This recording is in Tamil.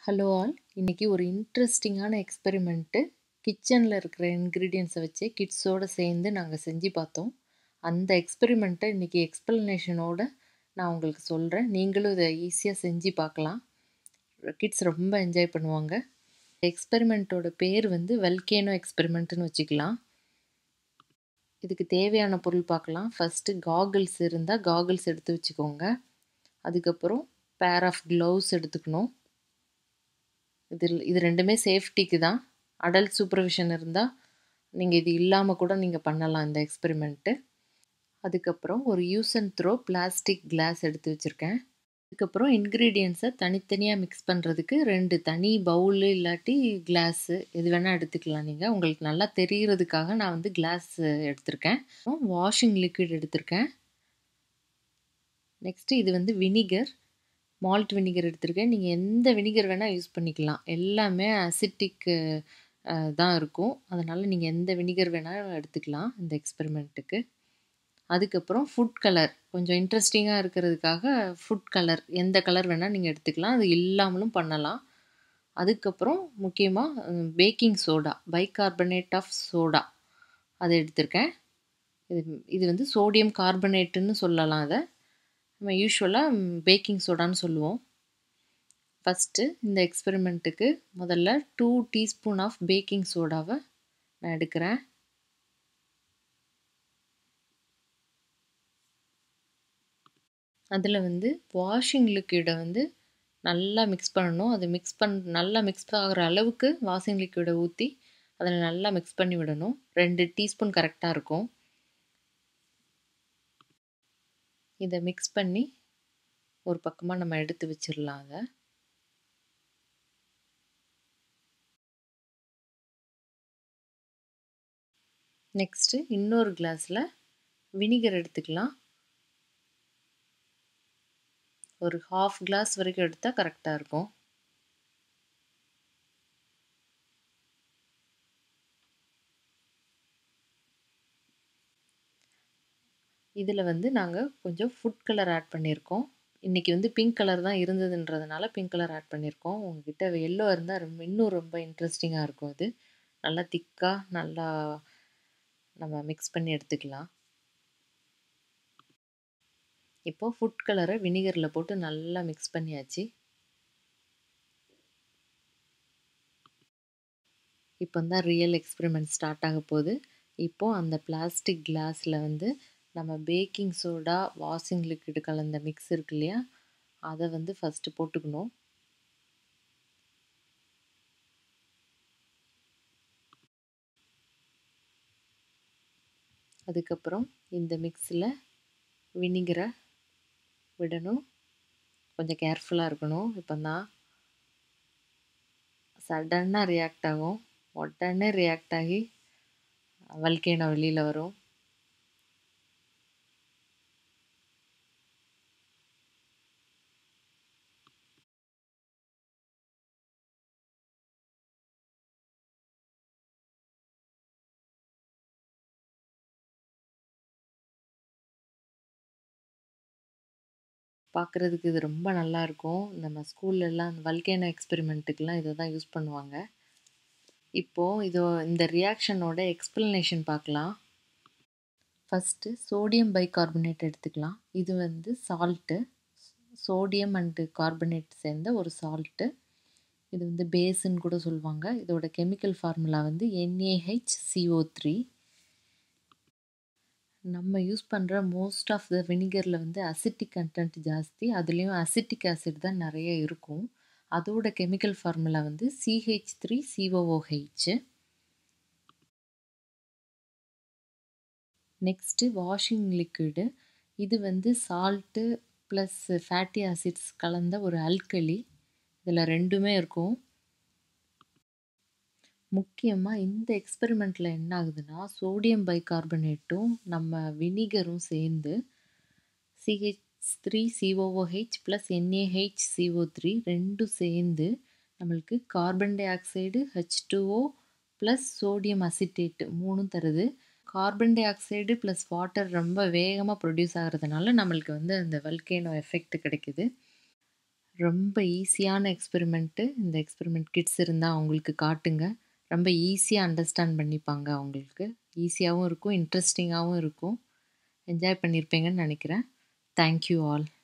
ஹலோ ஆல் இன்னைக்கு ஒரு இன்ட்ரெஸ்டிங்கான எக்ஸ்பெரிமெண்ட்டு கிச்சனில் இருக்கிற இன்க்ரீடியன்ஸை வச்சு கிட்ஸோடு சேர்ந்து நாங்கள் செஞ்சு பார்த்தோம் அந்த எக்ஸ்பெரிமெண்ட்டை இன்றைக்கி எக்ஸ்ப்ளனேஷனோட நான் உங்களுக்கு சொல்கிறேன் நீங்களும் இதை ஈஸியாக செஞ்சு பார்க்கலாம் கிட்ஸ் ரொம்ப என்ஜாய் பண்ணுவாங்க எக்ஸ்பெரிமெண்ட்டோட பேர் வந்து வெல்கேனோ எக்ஸ்பெரிமெண்ட்டுன்னு வச்சுக்கலாம் இதுக்கு தேவையான பொருள் பார்க்கலாம் ஃபஸ்ட்டு காகிள்ஸ் இருந்தால் காகிள்ஸ் எடுத்து வச்சுக்கோங்க அதுக்கப்புறம் பேர் ஆஃப் க்ளவுஸ் எடுத்துக்கணும் இதில் இது ரெண்டுமே சேஃப்டிக்கு தான் அடல்ட் சூப்பர்விஷன் இருந்தால் நீங்கள் இது இல்லாமல் கூட நீங்கள் பண்ணலாம் இந்த எக்ஸ்பெரிமெண்ட்டு அதுக்கப்புறம் ஒரு use and throw plastic glass எடுத்து வச்சுருக்கேன் அதுக்கப்புறம் இன்க்ரீடியன்ஸை தனித்தனியாக மிக்ஸ் பண்ணுறதுக்கு ரெண்டு தனி பவுலு இல்லாட்டி கிளாஸு எது வேணால் எடுத்துக்கலாம் நீங்கள் உங்களுக்கு நல்லா தெரிகிறதுக்காக நான் வந்து கிளாஸ் எடுத்திருக்கேன் வாஷிங் லிக்விட் எடுத்திருக்கேன் நெக்ஸ்ட்டு இது வந்து வினிகர் மால்ட் வினிகர் எடுத்திருக்கேன் நீங்கள் எந்த வினிகர் வேணால் யூஸ் பண்ணிக்கலாம் எல்லாமே அசிட்டிக்கு தான் இருக்கும் அதனால் நீங்கள் எந்த வினிகர் வேணாலும் எடுத்துக்கலாம் இந்த எக்ஸ்பெரிமெண்ட்டுக்கு அதுக்கப்புறம் ஃபுட் கலர் கொஞ்சம் இன்ட்ரெஸ்டிங்காக இருக்கிறதுக்காக ஃபுட் கலர் எந்த கலர் வேணால் நீங்கள் எடுத்துக்கலாம் அது இல்லாமலும் பண்ணலாம் அதுக்கப்புறம் முக்கியமாக baking soda bicarbonate of soda அதை எடுத்திருக்கேன் இது இது வந்து சோடியம் கார்பனேட்டுன்னு சொல்லலாம் அதை நம்ம யூஸ்வலாக பேக்கிங் சோடான்னு சொல்லுவோம் ஃபஸ்ட்டு இந்த எக்ஸ்பெரிமெண்ட்டுக்கு முதல்ல டூ டீஸ்பூன் ஆஃப் பேக்கிங் சோடாவை நான் எடுக்கிறேன் அதில் வந்து வாஷிங் லிக்விடை வந்து நல்லா மிக்ஸ் பண்ணணும் அது மிக்ஸ் பண் நல்லா மிக்ஸ் ஆகிற அளவுக்கு வாஷிங் லிக்விடை ஊற்றி அதில் நல்லா மிக்ஸ் பண்ணி விடணும் ரெண்டு டீஸ்பூன் கரெக்டாக இருக்கும் இதை மிக்ஸ் பண்ணி ஒரு பக்கமாக நம்ம எடுத்து வச்சிடலாம் அதை நெக்ஸ்ட்டு இன்னொரு கிளாஸில் வினிகர் எடுத்துக்கலாம் ஒரு ஹாஃப் கிளாஸ் வரைக்கும் எடுத்தால் கரெக்டாக இருக்கும் இதில் வந்து நாங்கள் கொஞ்சம் ஃபுட் கலர் ஆட் பண்ணியிருக்கோம் இன்றைக்கி வந்து பிங்க் கலர் தான் இருந்ததுன்றதுனால பிங்க் கலர் ஆட் பண்ணியிருக்கோம் உங்ககிட்ட எல்லோ இருந்தால் ரொம்ப இன்னும் ரொம்ப இன்ட்ரெஸ்டிங்காக இருக்கும் அது நல்லா திக்காக நல்லா நம்ம மிக்ஸ் பண்ணி எடுத்துக்கலாம் இப்போது ஃபுட் கலரை வினிகரில் போட்டு நல்லா மிக்ஸ் பண்ணியாச்சு இப்போ தான் ரியல் எக்ஸ்பெரிமெண்ட் ஸ்டார்ட் ஆக போகுது இப்போது அந்த பிளாஸ்டிக் கிளாஸில் வந்து நம்ம பேக்கிங் சோடா வாஷிங் லிக்விட் கலந்த மிக்ஸ் இருக்கு இல்லையா அதை வந்து ஃபஸ்ட்டு போட்டுக்கணும் அதுக்கப்புறம் இந்த மிக்ஸில் வினிகரை விடணும் கொஞ்சம் கேர்ஃபுல்லாக இருக்கணும் இப்போ தான் சடன்னாக ரியாக்ட் ஆகும் உடனே ரியாக்ட் ஆகி வல்கேனோ வெளியில் வரும் பார்க்குறதுக்கு இது ரொம்ப நல்லாயிருக்கும் நம்ம ஸ்கூல்லலாம் அந்த வல்கேனோ எக்ஸ்பெரிமெண்ட்டுக்கெலாம் இதை தான் யூஸ் பண்ணுவாங்க இப்போது இதோ இந்த ரியாக்ஷனோட எக்ஸ்ப்ளனேஷன் பார்க்கலாம் ஃபஸ்ட்டு சோடியம் பைகார்பனேட் எடுத்துக்கலாம் இது வந்து சால்ட்டு சோடியம் அண்டு கார்பனேட் சேர்ந்த ஒரு சால்ட்டு இது வந்து பேஸுன்னு கூட சொல்லுவாங்க இதோட கெமிக்கல் ஃபார்முலா வந்து என்ஏஹெச் சிஓ த்ரீ நம்ம யூஸ் பண்ணுற மோஸ்ட் ஆஃப் த வினிகரில் வந்து அசிட்டிக் கண்டென்ட் ஜாஸ்தி அதுலேயும் அசிட்டிக் ஆசிட் தான் நிறைய இருக்கும் அதோட கெமிக்கல் ஃபார்முலா வந்து C H three C O O H next washing liquid இது வந்து சால்ட்டு ப்ளஸ் ஃபேட்டி ஆசிட்ஸ் கலந்த ஒரு அல்கலி இதில் ரெண்டுமே இருக்கும் முக்கியமாக இந்த எக்ஸ்பெரிமெண்ட்டில் என்ன ஆகுதுன்னா சோடியம் பைகார்பனேட்டும் நம்ம வினிகரும் சேர்ந்து C H three C O O H plus N A H C O three ரெண்டும் சேர்ந்து நம்மளுக்கு carbon dioxide H two O plus sodium acetate மூணும் தருது carbon dioxide plus water ரொம்ப வேகமாக ப்ரொடியூஸ் ஆகிறதுனால நம்மளுக்கு வந்து அந்த வல்கேனோ எஃபெக்ட் கிடைக்குது ரொம்ப ஈஸியான எக்ஸ்பெரிமெண்ட்டு இந்த எக்ஸ்பெரிமெண்ட் கிட்ஸ் இருந்தால் அவங்களுக்கு காட்டுங்க ரொம்ப ஈஸியாக அண்டர்ஸ்டாண்ட் பண்ணிப்பாங்க அவங்களுக்கு ஈஸியாகவும் இருக்கும் இன்ட்ரெஸ்டிங்காகவும் இருக்கும் என்ஜாய் பண்ணியிருப்பீங்கன்னு நினைக்கிறேன் தேங்க்யூ ஆல்